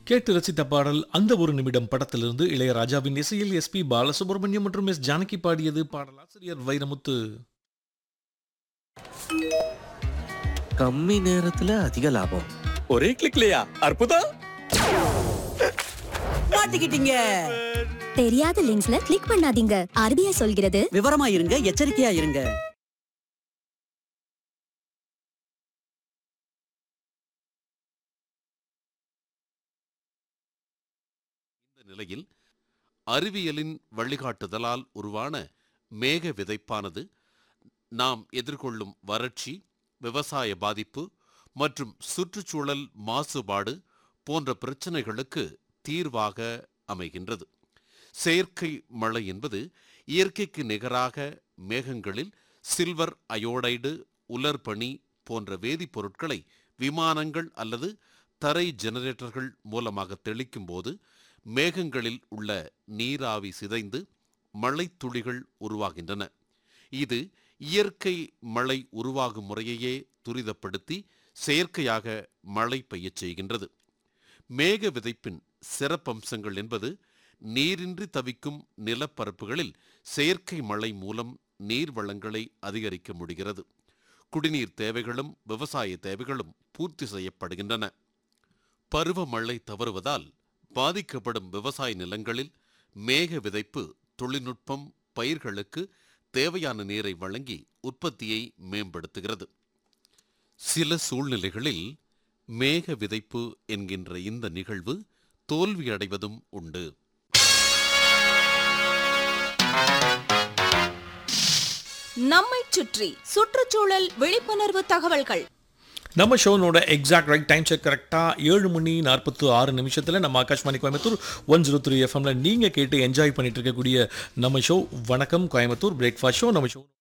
கேட்டு ரசித்த பாடல் அந்த ஒரு நிமிடம் படத்திலிருந்து இளையராஜாவின் இசையில் எஸ்பி பாலசுப்ரமணியம் மற்றும் எஸ் ஜானகி பாடியது பாடலாசிரியர் வைரமுத்து கம்மி நேரத்துல அதிக லாபம் ஒரே கிளிக்லயா அற்புதம் மாட்டிக்கிட்டீங்க தெரியாத லிங்க்ஸ்ல கிளிக் பண்ணாதீங்க ஆர்பிஐ சொல்கிறது விவரமா இருங்க எச்சரிக்கையா இருங்க இந்த நிலையில் அறிவியலின் வழிகாட்டுதலால் உருவான மேக விதைப்பானது நாம் எதிர்கொள்ளும் வறட்சி விவசாய பாதிப்பு மற்றும் சுற்றுச்சூழல் மாசுபாடு போன்ற பிரச்சனைகளுக்கு தீர்வாக அமைகின்றது செயற்கை மழை என்பது இயற்கைக்கு நிகராக மேகங்களில் சில்வர் அயோடைடு உலர்பனி போன்ற வேதிப்பொருட்களை விமானங்கள் அல்லது தரை ஜெனரேட்டர்கள் மூலமாக தெளிக்கும் போது மேகங்களில் உள்ள நீராவி சிதைந்து மழைத்துளிகள் உருவாகின்றன இது இயற்கை மழை உருவாகும் முறையையே துரிதப்படுத்தி செயற்கையாக மழை பெய்யச் செய்கின்றது மேக விதைப்பின் சிறப்பம்சங்கள் என்பது நீரின்றி தவிக்கும் நிலப்பரப்புகளில் செயற்கை மழை மூலம் நீர் வளங்களை அதிகரிக்க முடிகிறது குடிநீர் தேவைகளும் விவசாய தேவைகளும் பூர்த்தி செய்யப்படுகின்றன பருவமழை தவறுவதால் பாதிக்கப்படும் விவசாய நிலங்களில் மேக விதைப்பு தொழில்நுட்பம் பயிர்களுக்கு தேவையான நீரை வழங்கி உற்பத்தியை மேம்படுத்துகிறது சில சூழ்நிலைகளில் மேக விதைப்பு என்கின்ற இந்த நிகழ்வு தோல்வியடைவதும் உண்டு நம்மைச் சுற்றி சுற்றுச்சூழல் விழிப்புணர்வு தகவல்கள் நம்ம ஷோனோட எக்ஸாக்ட் ரைட் டைம் செக் கரெக்டாக ஏழு மணி நாற்பத்து ஆறு நிமிஷத்தில் நம்ம Akashvani Coimbatore one zero three எஃப்எம்ல நீங்கள் கேட்டு என்ஜாய் பண்ணிட்டு இருக்கக்கூடிய நம்ம ஷோ வணக்கம் கோயம்புத்தூர் பிரேக்ஃபாஸ்ட் ஷோ நம்ம ஷோ